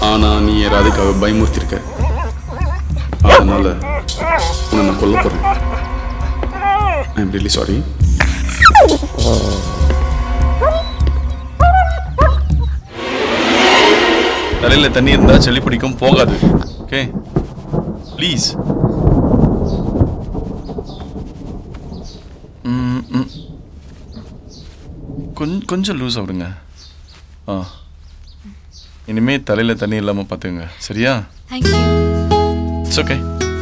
ஆனா நீ என் ராதிகாவை பயமுறுத்திருக்க அதனால உன்னை நான் கொல்ல போறேன் ஐ எம் ரியலி சாரி தலையில தண்ணி இருந்தா செளி பிடிக்கும் போகாது ஓகே ப்ளீஸ் கொஞ்சம் கொஞ்சம் லூஸ் விடுங்க ஆ இனிமே தலையில தண்ணி இல்லாம பாத்துங்க சரியா தேங்க்யூ இட்ஸ் ஓகே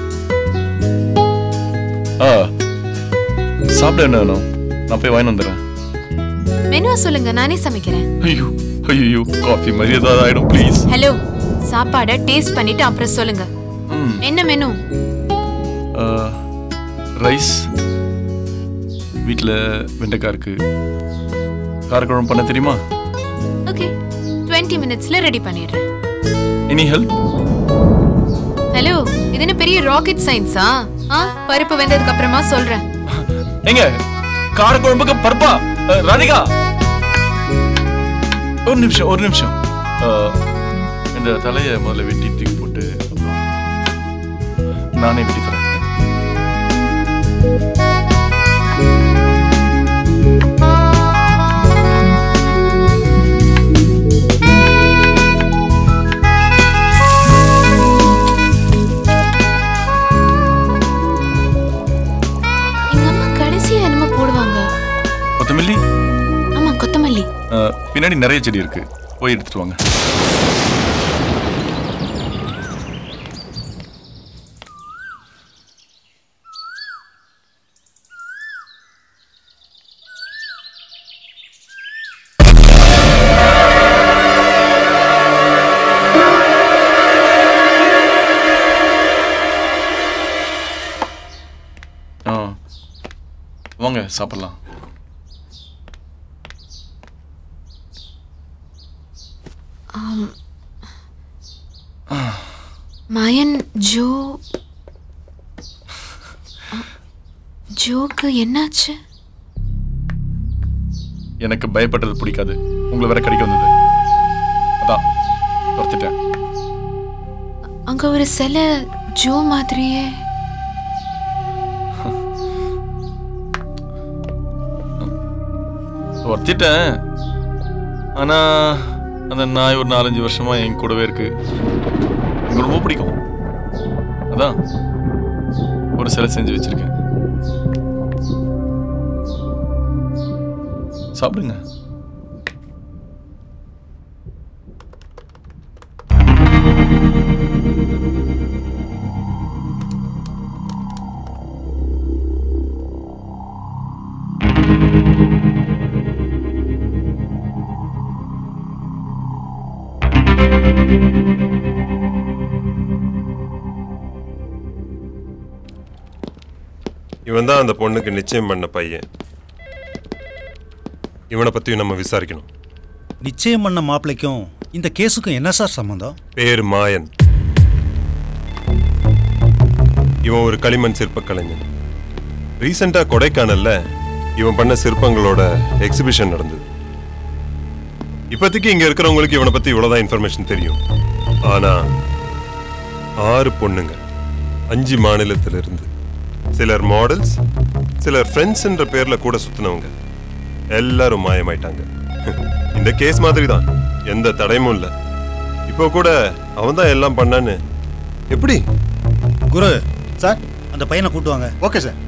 ஆ சாப்பிட என்ன வேணும் நான் போய் வாங்கி வந்துடுறேன் மெனுவா சொல்லுங்க நானே சமைக்கிறேன் ஐயோ ஐயோ காஃபி மாதிரி ஏதாவது ஆயிடும் ப்ளீஸ் ஹலோ சாப்பாடை டேஸ்ட் பண்ணிட்டு அப்புறம் சொல்லுங்க என்ன மெனு ரைஸ் வீட்டில் வெண்டைக்காய் இருக்கு காரக்குழம்பு பண்ண தெரியுமா ஓகே டுவெண்ட்டி மினிட்ஸ்ல ரெடி பண்ணிடுறேன் எனி ஹெல்ப் ஹலோ இது என்ன பெரிய ராக்கெட் சயின்ஸா ஆ பருப்பு வெந்ததுக்கு அப்புறமா சொல்றேன் எங்க காரக்குழம்புக்கு பருப்பா அஹ், ராதிகா ஒரு நிமிஷம் ஒரு நிமிஷம் அஹ், இந்த தலையை முதல்ல வெட்டி தூக்கி போட்டு அப்புறம் நானே வெட்டி தரேன் எங்க அம்மா கடைசியா என்னமோ போடுவாங்க கொத்தமல்லி ஆமா கொத்தமல்லி அஹ், பின்னாடி நிறைய செடி இருக்கு போய் எடுத்துட்டு வாங்க ஆ வாங்க சாப்பிடலாம் மாயன் ஜோ அ, ஜோக்கு என்னாச்சு எனக்கு பயப்படுறது பிடிக்காது உங்களை வேற கடிக்க வந்தது அதான் துரத்திட்டேன் அங்க ஒரு சிலை ஜோ மாதிரியே துரத்திட்டேன் ஆனா அந்த நாய் ஒரு நாலஞ்சு வருஷமா என் கூடவே இருக்கு எனக்கு ரொம்ப பிடிக்கும் அதான் ஒரு சிலை செஞ்சு வச்சிருக்கேன் சாப்பிடுங்க இவன் தான் அந்த பொண்ணுக்கு நிச்சயம் பண்ண பையன் இவனை பத்தி நம்ம விசாரிக்கணும் நிச்சயம் பண்ண மாப்பிள்ளைக்கும் இந்த கேஸுக்கும் என்ன சார் சம்மந்தம் பேர் மாயன் இவன் ஒரு களிமண் சிற்ப கலைஞன் ரீசெண்டா கொடைக்கானல்ல இவன் பண்ண சிற்பங்களோட எக்ஸிபிஷன் நடந்தது இப்போதைக்கு இங்க இருக்கிறவங்களுக்கு இவனை பத்தி இவ்வளவுதான் இன்ஃபர்மேஷன் தெரியும் ஆனா ஆறு பொண்ணுங்க அஞ்சு மாநிலத்திலிருந்து சிலர் மாடல்ஸ் சிலர் ஃப்ரெண்ட்ஸ்ன்ற பேர்ல கூட சுத்தினவங்க எல்லாரும் மாயமாயிட்டாங்க இந்த கேஸ் மாதிரி தான் எந்த தடையும் இல்லை இப்போ கூட அவன் தான் எல்லாம் பண்ணான்னு எப்படி குரு சார் அந்த பையனை கூட்டு வாங்க ஓகே சார்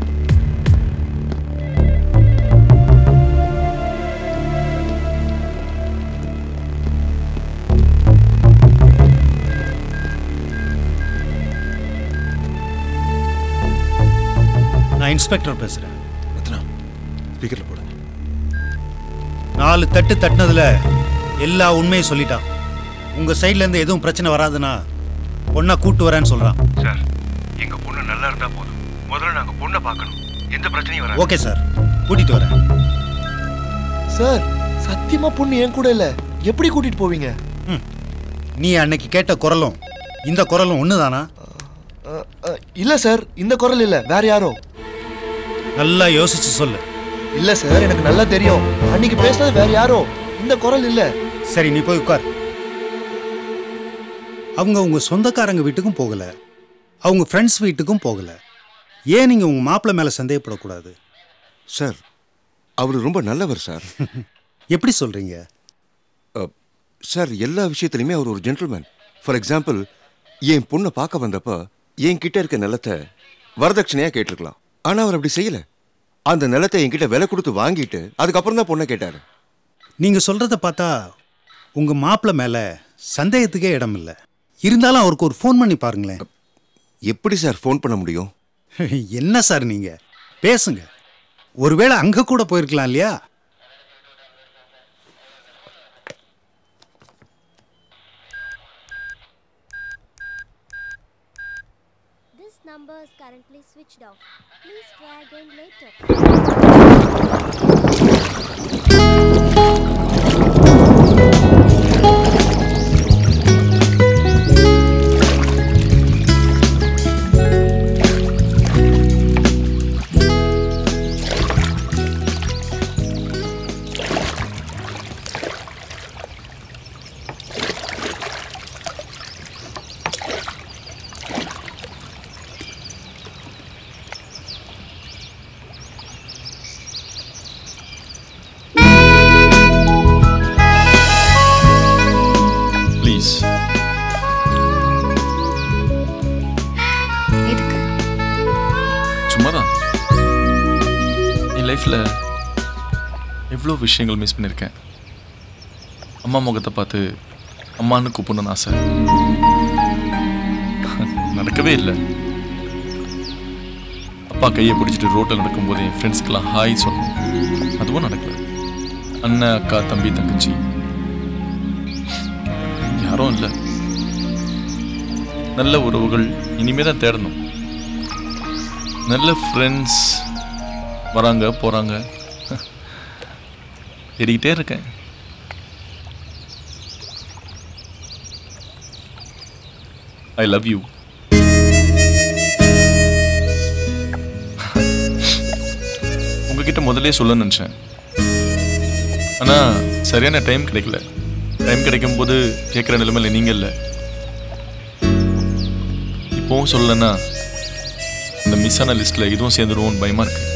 நான் இன்ஸ்பெக்டர் பேசுறேன் ரத்னா ஸ்பீக்கர்ல போடுங்க நாலு தட்டு தட்டினதுல எல்லா உண்மையும் சொல்லிட்டான் உங்க சைடுல இருந்து எதுவும் பிரச்சனை வராதுன்னா பொண்ணை கூட்டு வரேன்னு சொல்றான் சார் எங்க பொண்ணு நல்லா இருந்தா போதும் முதல்ல நாங்க பொண்ணை பார்க்கணும் எந்த பிரச்சனையும் வராது ஓகே சார் கூட்டிட்டு வரேன் சார் சத்தியமா பொண்ணு என் கூட இல்ல எப்படி கூட்டிட்டு போவீங்க நீ அன்னைக்கு கேட்ட குரலும் இந்த குரலும் ஒண்ணுதானா அ, அ, இல்ல சார் இந்த குரல் இல்ல வேற யாரோ நல்லா யோசிச்சு சொல்லு இல்ல சார் எனக்கு நல்லா தெரியும் அன்னைக்கு பேசுனது வேற யாரோ இந்த குரல் இல்ல சரி நீ போய் உட்கார் அவங்க உங்க சொந்தக்காரங்க வீட்டுக்கும் போகல அவங்க ஃப்ரெண்ட்ஸ் வீட்டுக்கும் போகல ஏன் நீங்க உங்க மாப்பிள்ளை மேல சந்தேகப்படக்கூடாது சார் அவர் ரொம்ப நல்லவர் சார் எப்படி சொல்றீங்க அஹ், சார் எல்லா விஷயத்துலையுமே அவர் ஒரு ஜென்டில்மேன் ஃபார் எக்ஸாம்பிள் என் பொண்ணை பார்க்க வந்தப்ப என் கிட்ட இருக்க நிலத்தை வரதட்சணையா கேட்டிருக்கலாம் ஆனா அவர் அப்படி செய்யல அந்த நிலத்தை என்கிட்ட விலை கொடுத்து வாங்கிட்டு அதுக்கப்புறம் தான் பொண்ணை கேட்டாரு நீங்க சொல்றத பார்த்தா உங்க மாப்பிள்ளை மேல சந்தேகத்துக்கே இடம் இல்லை இருந்தாலும் அவருக்கு ஒரு ஃபோன் பண்ணி பாருங்களேன் எப்படி சார் ஃபோன் பண்ண முடியும் என்ன சார் நீங்க பேசுங்க ஒருவேளை அங்க கூட போயிருக்கலாம் இல்லையா This number is currently switched off. Please try again later. Please எதுக்கு சும்மாதான் என் லைஃப்பில் எவ்வளோ விஷயங்கள் மிஸ் பண்ணியிருக்கேன் அம்மா முகத்தை பார்த்து அம்மான்னு கூப்பிடணும்னு ஆசை நடக்கவே இல்லை அப்பா கையை பிடிச்சிட்டு ரோட்டில் நடக்கும்போது என் ஃப்ரெண்ட்ஸ்க்கெல்லாம் ஹாய் சொல்லணும் அதுவும் நடக்கல அண்ணன் அக்கா தம்பி தங்கச்சி யாரும் இல்லை நல்ல உறவுகள் இனிமே தான் தேடணும் நல்ல ஃப்ரெண்ட்ஸ் வராங்க போகிறாங்க தேடிக்கிட்டே இருக்கேன் ஐ லவ் யூ உங்ககிட்ட முதல்ல சொல்ல நினச்சேன் ஆனால் சரியான டைம் கிடைக்கல டைம் கிடைக்கும் போது கேட்குற நிலைமையில நீங்கள் இல்லை இப்போவும் சொல்லலைன்னா இந்த மிஸ் ஆன லிஸ்ட்டில் இதுவும் சேர்ந்துருவோம்னு பயமாக இருக்கு